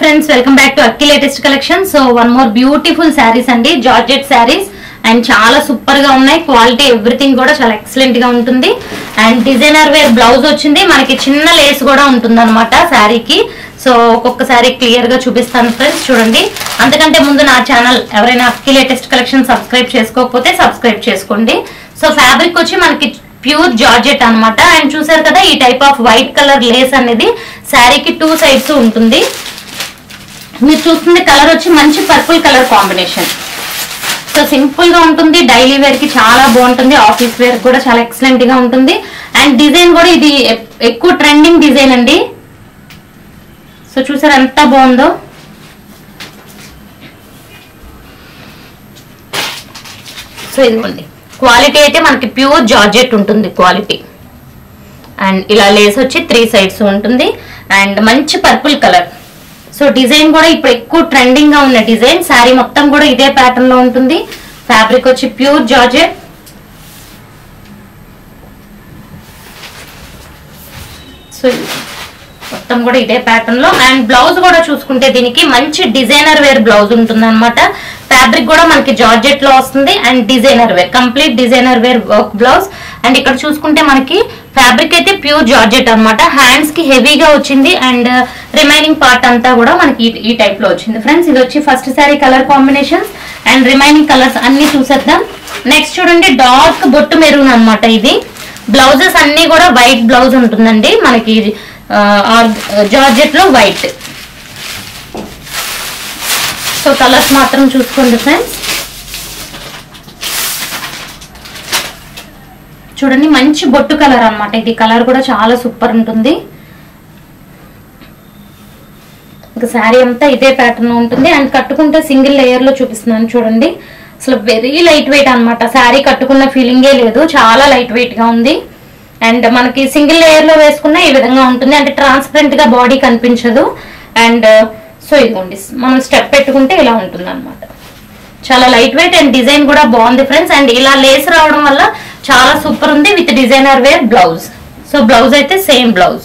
friends welcome back to Akki latest collection so one more beautiful sarees అండి georgette sarees and చాలా super గా ఉన్నాయి quality everything కూడా చాలా ఎక్సలెంట్ గా ఉంటుంది అండ్ డిజైనర్ వేర్ బ్లౌజ్ వచ్చింది మనకి చిన్న లేస్ కూడా ఉంటుంది అనమాట శారీకి సో ఒక్కొక్క శారీ క్లియర్ గా చూపిస్తాను ఫ్రెండ్స్ చూడండి అంతకంటే ముందు నా ఛానల్ ఎవరైనా అక్కి లేటెస్ట్ కలెక్షన్ సబ్స్క్రైబ్ చేసుకోకపోతే సబ్స్క్రైబ్ చేసుకోండి సో ఫ్యాబ్రిక్ వచ్చి మనకి ప్యూర్ జార్జెట్ అన్నమాట అండ్ చూసారు కదా ఈ type of white colour lace అనేది శారీకి టూ సైడ్స్ ఉంటుంది మీరు చూస్తుంది కలర్ వచ్చి మంచి purple colour combination so simple గా ఉంటుంది డైలీ వేర్ కి చాలా బాగుంటుంది ఆఫీస్ వేర్ కూడా చాలా ఎక్సలెంట్ గా ఉంటుంది అండ్ డిజైన్ కూడా ఇది ఎ- ఎక్కువ ట్రెండింగ్ డిజైన్ అండి సో చూసారు ఎంత బాగుందో సో ఇదిగోండి క్వాలిటీ అయితే మనకి ప్యూర్ జార్జెట్ ఉంటుంది క్వాలిటీ అండ్ ఇలా లేస్ వచ్చి త్రీ సైడ్స్ ఉంటుంది అండ్ మంచి పర్పుల్ కలర్ సో డిజైన్ కూడా ఇప్పుడు ఎక్కువ ట్రెండింగ్ గా ఉన్న డిజైన్ శారీ మొత్తం కూడా ఇదే ప్యాటర్న్ లో ఉంటుంది ఫ్యాబ్రిక్ వచ్చి ప్యూర్ జార్జెట్ సో ఇది మొత్తం కూడా ఇదే ప్యాటర్న్ లో అండ్ బ్లౌజ్ కూడా చూసుకుంటే దీనికి మంచి డిజైనర్ వేర్ బ్లౌజ్ ఉంటుంది అనమాట ఫ్యాబ్రిక్ కూడా మనకి జార్జెట్ లో వస్తుంది and designer wear complete designer wear work blouse and ఇక్కడ చూసుకుంటే మనకి ఫ్యాబ్రిక్ అయితే ప్యూర్ జార్జెట్ అన్నమాట హ్యాండ్స్ కి హెవీగా వచ్చింది అండ్ రిమైనింగ్ పార్ట్ అంతా కూడా మనకి ఈ- ఈ టైప్ లో వచ్చింది ఫ్రెండ్స్ ఇది వచ్చి first saree colour combinations and remaining colours అన్ని చూసేద్దాం నెక్స్ట్ చూడండి డార్క్ బొట్టు మెరూన్ అన్నమాట ఇది బ్లౌజెస్ అన్ని కూడా వైట్ బ్లౌజ్ ఉంటుందండి మనకి జార్జెట్ లో వైట్ సో కలర్స్ మాత్రం చూసుకోండి ఫ్రెండ్స్ చూడండి మంచి బొట్టు కలర్ అన్నమాట ఇది కలర్ కూడా చాలా సూపర్ ఉంటుంది ఇంకా శారీ అంతా ఇదే ప్యాటర్న్ లో ఉంటుంది అండ్ కట్టుకుంటే సింగిల్ లేయర్ లో చూపిస్తున్నాను చూడండి అసలు వెరీ లైట్ వెయిట్ అన్నమాట శారీ కట్టుకున్న ఫీలింగే లేదు చాలా లైట్ వెయిట్ గా ఉంది అండ్ మనకి సింగిల్ లేయర్ లో వేసుకున్న ఈ విధంగా ఉంటుంది అంటే ట్రాన్స్పరెంట్ గా బాడీ కనిపించదు అండ్ సో ఇదిగోండి మనం స్టెప్ పెట్టుకుంటే ఇలా ఉంటుంది అనమాట చాలా లైట్ వెయిట్ అండ్ డిజైన్ కూడా బాగుంది ఫ్రెండ్స్ అండ్ ఇలా లేస్ రావడం వల్ల చాలా సూపర్ ఉంది with designer wear blouse so blouse అయితే same blouse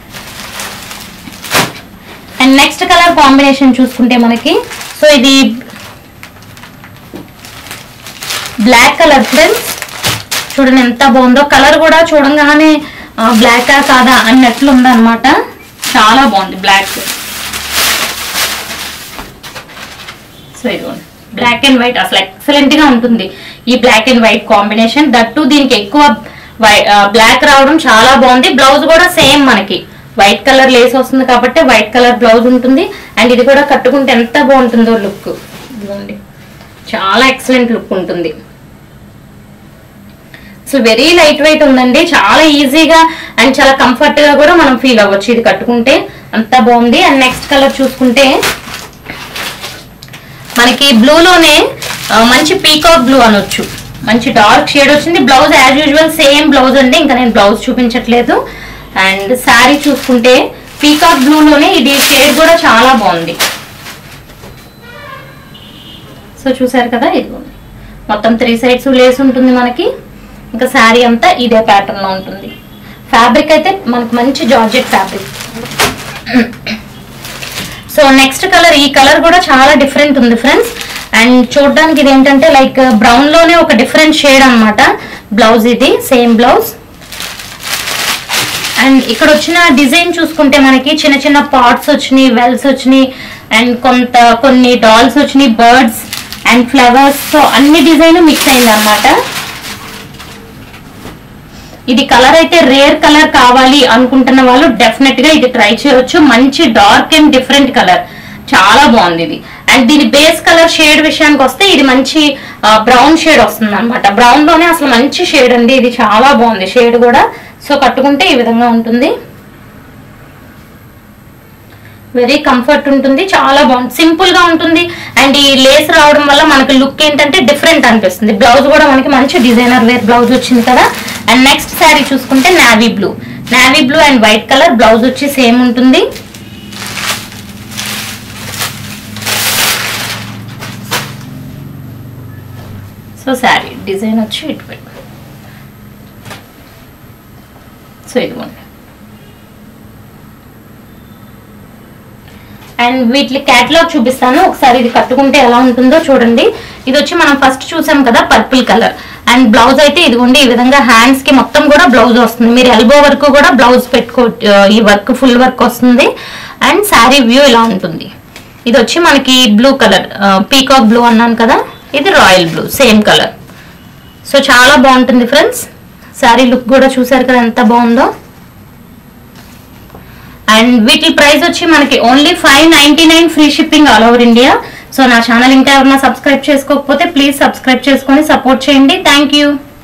and next colour combination చూసుకుంటే మనకి సో ఇది బ్లాక్ కలర్ ఫ్రెండ్స్ చూడండి ఎంత బాగుందో కలర్ కూడా చూడంగానే బ్లాక్ కాదా అన్నట్లు ఉందన్నమాట చాలా బాగుంది బ్లాక్ సో ఇదిగోండి బ్లాక్ అండ్ వైట్ అసలు ఎక్సలెంట్ గా ఉంటుంది ఈ black and white combination that దీనికి ఎక్కువ బ్లాక్ రావడం చాలా బాగుంది బ్లౌజ్ కూడా సేమ్ మనకి వైట్ కలర్ లేస్ వస్తుంది కాబట్టి వైట్ కలర్ బ్లౌజ్ ఉంటుంది అండ్ ఇది కూడా కట్టుకుంటే ఎంత బాగుంటుందో లుక్ ఇదిగోండి చాలా ఎక్సలెంట్ లుక్ ఉంటుంది అసలు వెరీ లైట్ వెయిట్ ఉందండి చాలా ఈజీగా అండ్ చాలా కంఫర్ట్ గా కూడా మనం ఫీల్ అవ్వచ్చు ఇది కట్టుకుంటే అంత బాగుంది అండ్ నెక్స్ట్ కలర్ చూసుకుంటే మనకి బ్లూలోనే ఆ, మంచి పీకాక్ బ్లూ అనొచ్చు మంచి డార్క్ షేడ్ వచ్చింది blouse as usual same blouse అండి ఇంకా నేను బ్లౌజ్ చూపించట్లేదు అండ్ శారీ చూసుకుంటే పీకాక్ బ్లూలోనే ఇది షేడ్ కూడా చాలా బాగుంది సో చూసారు కదా ఇదిగోండి మొత్తం త్రీ సైడ్స్ లేస్ ఉంటుంది మనకి ఇంకా శారీ అంతా ఇదే ప్యాటర్న్ లో ఉంటుంది ఫ్యాబ్రిక్ అయితే మనకి మంచి georgette fabric so next colour ఈ కలర్ కూడా చాలా డిఫరెంట్ ఉంది ఫ్రెండ్స్ అండ్ చూడడానికి ఇది ఏంటంటే లైక్ బ్రౌన్ లోనే ఒక డిఫరెంట్ షేడ్ అన్నమాట బ్లౌజ్ ఇది సేమ్ బ్లౌజ్ అండ్ ఇక్కడ వచ్చిన డిజైన్ చూసుకుంటే మనకి చిన్న చిన్న పాట్స్ వచ్చినాయి వెల్స్ వచ్చినాయి అండ్ కొంత కొన్ని డాల్స్ వచ్చినాయి బర్డ్స్ అండ్ ఫ్లవర్స్ సో అన్ని డిజైన్ మిక్స్ అయింది అనమాట ఇది కలర్ అయితే రేర్ కలర్ కావాలి అనుకుంటున్న వాళ్ళు డెఫినెట్ గా ఇది ట్రై చేయొచ్చు మంచి డార్క్ అండ్ డిఫరెంట్ కలర్ చాలా బాగుంది ఇది అండ్ దీని బేస్ కలర్ షేడ్ విషయానికి వస్తే ఇది మంచి బ్రౌన్ షేడ్ వస్తుంది అనమాట బ్రౌన్ లోనే అసలు మంచి షేడ్ అండి ఇది చాలా బాగుంది షేడ్ కూడా సో కట్టుకుంటే ఈ విధంగా ఉంటుంది వెరీ కంఫర్ట్ ఉంటుంది చాలా బాగుంది సింపుల్ గా ఉంటుంది అండ్ ఈ లేస్ రావడం వల్ల మనకి లుక్ ఏంటంటే డిఫరెంట్ అనిపిస్తుంది బ్లౌజ్ కూడా మనకి మంచి డిజైనర్ వేర్ బ్లౌజ్ వచ్చింది కదా అండ్ నెక్స్ట్ శారీ చూసుకుంటే navy blue navy blue and white colour blouse వచ్చి సేమ్ ఉంటుంది సో శారీ డిజైన్ వచ్చి ఇటు పెట్టు సో ఇదిగోండి అండ్ వీటి క్యాటలాగ్ చూపిస్తాను ఒకసారి ఇది కట్టుకుంటే ఎలా ఉంటుందో చూడండి ఇది వచ్చి మనం ఫస్ట్ చూసాం కదా పర్పుల్ కలర్ అండ్ బ్లౌజ్ అయితే ఇదిగోండి ఈ విధంగా హ్యాండ్స్ కి మొత్తం కూడా బ్లౌజ్ వస్తుంది మీరు ఎల్బో వరకు కూడా బ్లౌజ్ పెట్టుకో ఆ, ఈ వర్క్ ఫుల్ వర్క్ వస్తుంది అండ్ శారీ వ్యూ ఇలా ఉంటుంది ఇది వచ్చి మనకి బ్లూ కలర్ పీకాక్ బ్లూ అన్నాను కదా ఇది royal blue same colour so చాలా బాగుంటుంది ఫ్రెండ్స్ శారీ లుక్ కూడా చూసారు కదా ఎంత బాగుందో అండ్ వీటి ప్రైస్ వచ్చి మనకి only five ninety nine free shipping all over India so నా ఛానల్ ఇంకా ఎవరైనా సబ్స్క్రైబ్ చేసుకోకపోతే ప్లీజ్ సబ్స్క్రైబ్ చేసుకొని సపోర్ట్ చేయండి థ్యాంక్ యూ